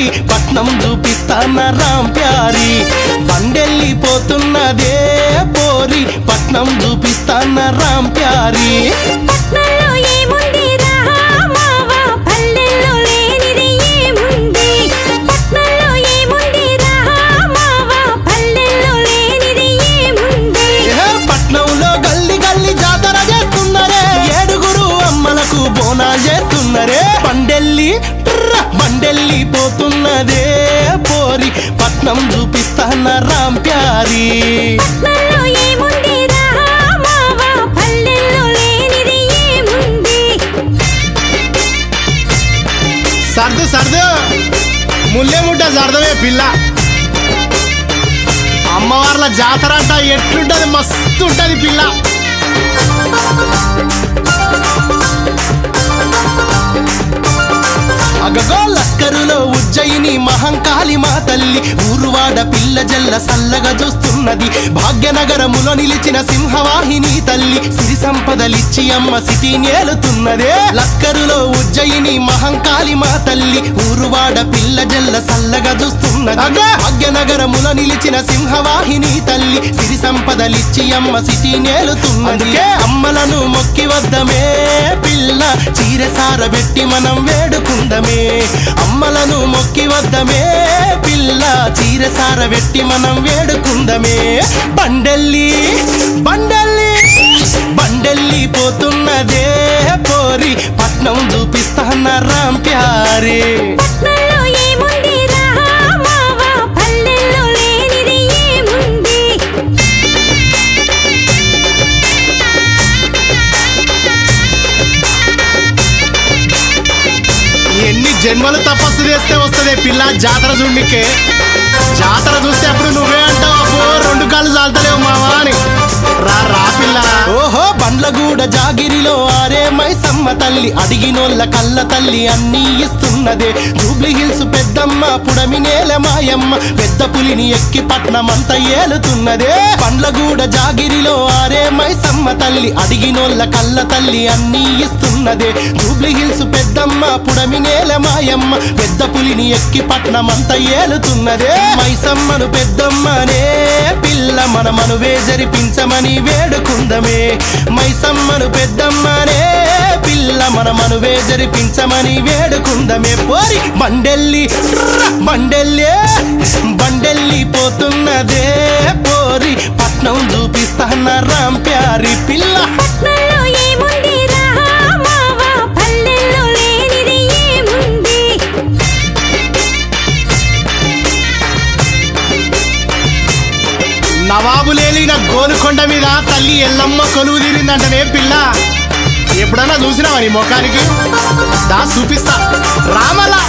పోరి పట్నం చూపిస్తాన రామ్ ప్యారి బండెళ్ళిపోతున్నదే పోరి పట్నం చూపిస్తాన రామ్ ప్యారి పట్నంలో ఏముందిరా మావా పల్లెల్లో లేనిది ఏముంది పట్నంలో ఏముందిరా మావా పల్లెల్లో లేనిది ఏముంది ఏ పట్నంలో గల్లి గల్లి జాతర చేస్తున్నారే ఏడుగురు అమ్మలకు బోనాలు చేస్తున్నారే బండెల్లి ట్ర బండెల్లి పోతున్నదే పోరి పట్నం చూపిస్తాన రామ్ ప్యారి పట్నంలో ఏముందిరా మావా పల్లెల్లో లేనిది ఏముంది సర్దు సర్దు ముల్లెముట్ట సర్దవే పిల్ల అమ్మవార్ల జాతర అంట ఎట్లుంటది మస్తు ఉంటది పిల్ల అగగో లస్కరులో ఉజ్జయిని మహంకాళి మా తల్లి ఊరువాడ పిల్ల జల్ల సల్లగా చూస్తున్నది భాగ్యనగరములో నిలిచిన సింహవాహిని తల్లి సిరి సంపదలిచ్చి అమ్మ సిటీ నేలుతున్నదే లస్కరులో ఉజ్జయిని మహంకాళి మా తల్లి ఊరువాడ పిల్ల జల్ల సల్లగా చూస్తున్నది అగా! భాగ్యనగరములో నిలిచిన సింహవాహిని తల్లి సిరి సంపదలిచ్చి అమ్మ సిటీ నేలుతున్నది అందుకే అమ్మలను మొక్కి వద్దమే పిల్ల చీరసార పెట్టి మనం వేడుకుందమే అమ్మలను మొక్కి వద్దమే పిల్ల చీరసార పెట్టి మనం వేడుకుందమే బండెల్లి బండెల్లి బండెల్లి పోతున్నదే పోరి పట్నం చూపిస్తాన రామ్ ప్యారే పట్నంలో ఏముందిరా మావా పల్లెల్లో లేనిది ఏముంది ఎన్ని జన్మలు తపస్సు చేస్తే వస్తుంది పిల్ల జాతర చూడనికే జాతర చూస్తే అప్పుడు నువ్వే అంటావు అబ్బో రెండు కాళ్ళు చాలుతలేవు మావా అని రా రా పిల్ల ఓహో బండ్లగూడ జాగిరిలో ఆరే మైసమ్మ తల్లి అడిగినోళ్ళ కళ్ళ తల్లి అన్నీ ఇస్తున్నదే జూబ్లీ హిల్స్ పెద్దమ్మ పుడమి నేల మాయమ్మ పెద్ద పులిని ఎక్కి పట్నమంత ఏలుతున్నదే బండ్లగూడ జాగిరిలో ఆరే మైసమ్మ తల్లి అడిగినోళ్ళ కళ్ళ తల్లి అన్నీ ఇస్తున్నదే జూబ్లీ హిల్స్ పెద్దమ్మ పుడమి నేల మాయమ్మ పెద్ద పులిని ఎక్కి పట్నమంత ఏలుతున్నదే మైసమ్మను పెద్దమ్మనే పిల్ల మనమను జరిపించమని వేడుకుందమే మైసమ్మను పెద్దమ్మనే పిల్ల మనమను జరిపించమని వేడుకుందమే పోరి బండెల్లి ట్ర బండెల్లి బండెల్లి పోతున్నదే పోరి పట్నం చూపిస్తాన రామ్ ప్యారి పిల్ల పట్నంలో ఏముందిరా మావా పల్లెల్లో లేనిది ఏముంది నవాబు లేలిన గోలుకొండ మీద తల్లి ఎల్లమ్మ కొలువు తీరిందంటనే పిల్ల ఎప్పుడన్నా చూసినావా నీ ముఖానికి దా చూపిస్తా రామలా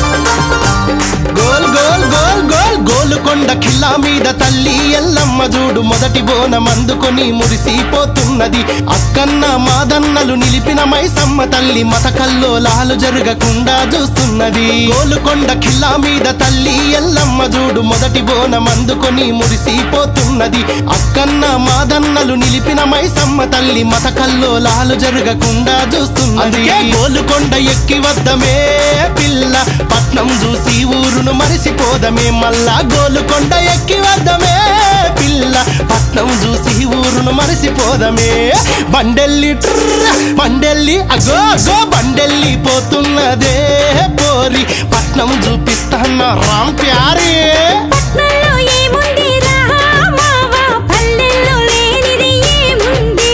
గోల్ గోల్ గోల్ గోల్ గోలుకొండ కిల్లా మీద తల్లి ఎల్లమ్మ చూడు మొదటి బోనం అందుకొని మురిసిపోతున్నది అక్కన్న మాదన్నలు నిలిపిన మైసమ్మ తల్లి మత కల్లోలాలు జరగకుండా చూస్తున్నది గోలుకొండ కిల్లా మీద తల్లి ఎల్లమ్మ చూడు మొదటి బోనం అందుకొని మురిసిపోతున్నది అక్కన్న మాదన్నలు నిలిపిన మైసమ్మ తల్లి మత కల్లోలాలు జరగకుండా చూస్తున్నది అందుకే గోలుకొండ ఎక్కి వద్దమే పిల్ల పట్నం చూసి ఊరును మరిసిపోదమే మళ్ళా గోలుకొండ ఎక్కి వద్దమే పిల్ల పట్నం చూసి ఊరును మరిసిపోదమే బండెల్లి ట్ర బండెల్లి అగో అగో బండెల్లి పోతున్నదే పోరి పట్నం చూపిస్తాన్న రామ్ ప్యారే పట్నంలో ఏముందిరా మావా పల్లెల్లో లేనిది ఏముంది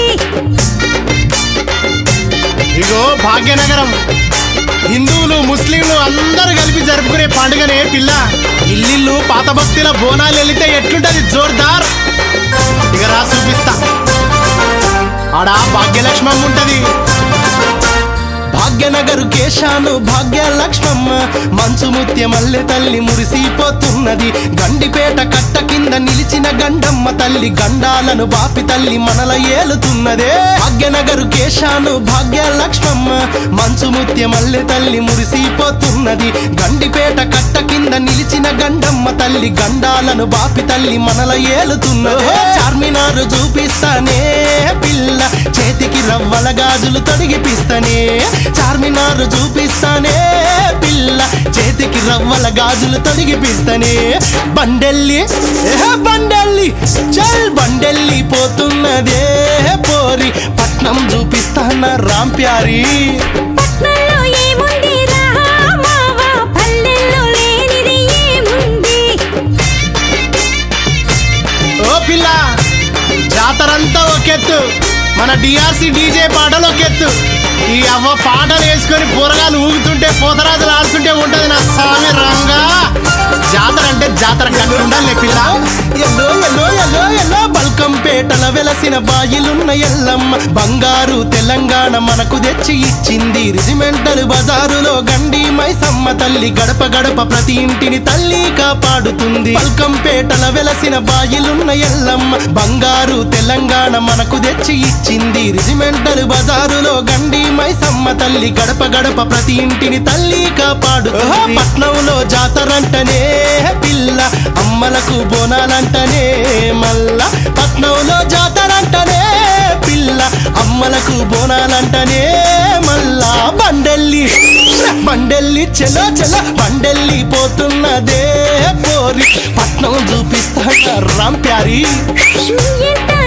ఇగో భాగ్యనగరం హిందువులు ముస్లింలు అందరూ కలిపి జరుపుకునే పండుగనే పిల్ల ఇల్లిల్లు పాత బస్తీల బోనాలు వెళితే ఎట్లుంటది జోర్దార్ ఇక రా చూపిస్తా ఆడ భాగ్యలక్ష్మమ్మ ఉంటది భాగ్యనగరు కేశాను భాగ్య లక్ష్మమ్మ మంచు ముత్య మల్లె తల్లి మురిసిపోతున్నది గండిపేట కట్ట కింద నిలిచిన గండమ్మ తల్లి గండాలను బాపి తల్లి మనల ఏలుతున్నదే భాగ్యనగరు కేశాను భాగ్య లక్ష్మమ్మ మంచు ముత్య మల్లె తల్లి మురిసిపోతున్నది గండిపేట కట్ట కింద నిలిచిన గండమ్మ తల్లి గండాలను బాపి తల్లి మనల ఏలుతున్నదే చార్మినారు చూపిస్తానే పిల్ల చేతికి రవ్వల గాజులు తొడిగిపిస్తానే చార్మినారు చూపిస్తానే పిల్ల పిల్ల చేతికి రవ్వల గాజులు తొడిగిపిస్తనే బండెల్లి ఏహే బండెల్లి చల్ బండెల్లి పోతున్నదే పోరి పట్నం చూపిస్తాన రామ్ ప్యారీ పట్నంలో ఏముంది రా మావా పల్లెల్లో లేనిది ఏముంది ఓ పిల్ల జాతరంతా ఒకెత్తు మన డిఆర్సి డీజే పాటలు ఒకెత్తు ఈ అవ్వ పాటలు వేసుకొని పోరగాలు ఊగుతుంటే పోతరాజులు ఆడుతుంటే ఉంటది నా స్వామి రంగా జాతర అంటే జాతర కట్టి ఉండాలి పిల్ల ఎల్లో ఎల్లో ఎల్లో ఎల్లో బల్కంపేటల వెలసిన బాయిలున్న ఎల్లమ్మ బంగారు తెలంగాణ మనకు తెచ్చి ఇచ్చింది రిజిమెంటల్ బజారులో గండి మైసమ్మ తల్లి గడప గడప ప్రతి ఇంటిని తల్లి కాపాడుతుంది బల్కంపేటల వెలసిన బాయిలున్న ఎల్లమ్మ బంగారు తెలంగాణ మనకు తెచ్చి ఇచ్చింది రిజిమెంటల్ బజారులో గండి మైసమ్మ తల్లి గడప గడప ప్రతి ఇంటిని తల్లి కాపాడుతుంది పట్నంలో జాతరంటనే పిల్ల అమ్మలకు బోనాలంటనే మల్ల పట్నంలో జాతరంటనే పిల్ల అమ్మలకు బోనాలంటనే మల్లా బండెల్లి బండెల్లి చెలో చెల బండెల్లి పోతున్నదే పోరి పట్నం చూపిస్తా రామ్ ప్యారీ ఎంత